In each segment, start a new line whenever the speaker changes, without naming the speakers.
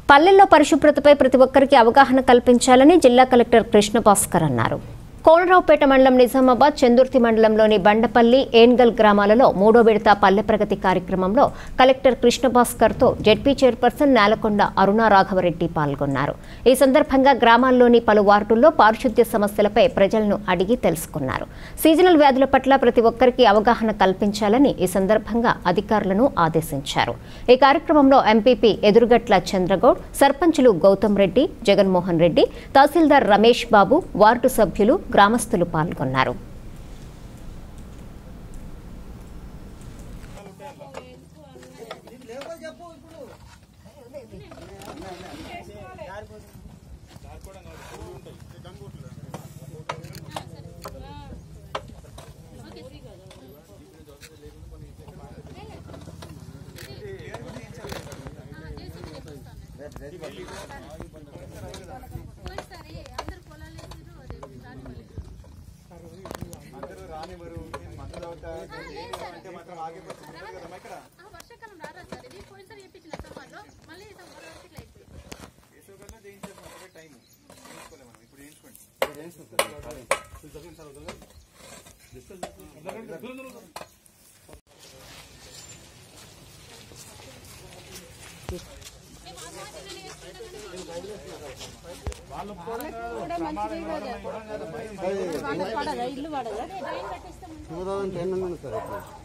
పల్లెల్లో పరిశుభ్రతపై ప్రతి ఒక్కరికి అవగాహన కల్పించాలని జిల్లా కలెక్టర్ కృష్ణ భాస్కర్ అన్నారు కోనరావుపేట మండలం నిజామాబాద్ చందుర్తి మండలంలోని బండపల్లి ఏన్గల్ గ్రామాలలో మూడో విడత పల్లె ప్రగతి కార్యక్రమంలో కలెక్టర్ కృష్ణ భాస్కర్తో జెడ్పీ చైర్పర్సన్ నేలకొండ అరుణా రాఘవరెడ్డి పాల్గొన్నారు ఈ సందర్భంగా గ్రామాల్లోని పలు వార్డుల్లో పారిశుద్ధ్య సమస్యలపై ప్రజలను అడిగి తెలుసుకున్నారు సీజనల్ వ్యాధుల పట్ల ప్రతి ఒక్కరికి అవగాహన కల్పించాలని ఈ సందర్భంగా అధికారులను ఆదేశించారు ఈ కార్యక్రమంలో ఎంపీపీ ఎదురుగట్ల చంద్రగౌడ్ సర్పంచులు గౌతమ్ రెడ్డి జగన్మోహన్ రెడ్డి తహసీల్దార్ రమేష్ బాబు వార్డు సభ్యులు గ్రామస్తులు పాల్గొన్నారు
ఆ వర్షాకాలం రారా సార్ ఇది పోయినసారి చెప్పించిన సమ్మర్లో మళ్ళీ ఈ సమ్మర్ వరకు ఇట్లా అయిపోయింది
టూ థౌసండ్ టెన్ ఉంది సార్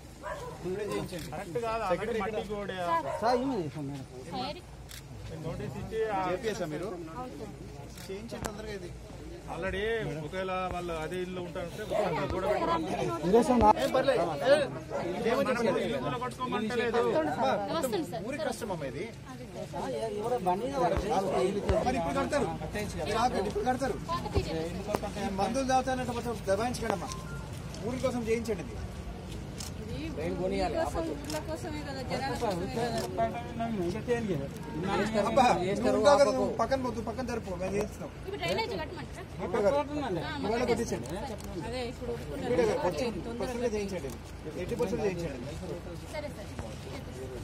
ఇప్పుడు సార్ ఏమైంది సార్ మేడం
చేపియేసా మీరు చేయించండి తొందరగా ఇది ఆల్రెడీ ఒకవేళ వాళ్ళు అదే ఇల్లు ఉంటారంటే మొత్తం కూడా పెట్టాలి.
ఇదే సార్ నా-
ఏం పర్లేదు. ఏ, ఇదేమో చెప్పలేదు. ఇందులో కొట్టుకోమంటలేదు.
వస్తుంది సార్
ఊరి కష్టం అమ్మ ఇది
ఎవరో బండి మీద పడితే
మరి ఇప్పుడు కడతారు మీరు ఆగండి, ఇప్పుడు కడతారు ఈ మందులు తాగుతానంటే మొత్తం దబాయించకడమ్మా ఊరి కోసం చేయించండి ఇది అబ్బా, నువ్వు ఉంటావు కదా, నువ్వు పక్కన పోతు పక్కన జరుపు మేము చేయిస్తున్నాం
ఇప్పుడు డ్రైనేజ్ కట్టమంటారా
ఇప్పుడు కదా. ఇవాళ కొట్టించండి
అదే ఇప్పుడు
ఇప్పుడే కదా, కొట్టి పర్సెంట్ చేయించండి ఎయిటీ పర్సెంట్ చేయించండి
సరే సార్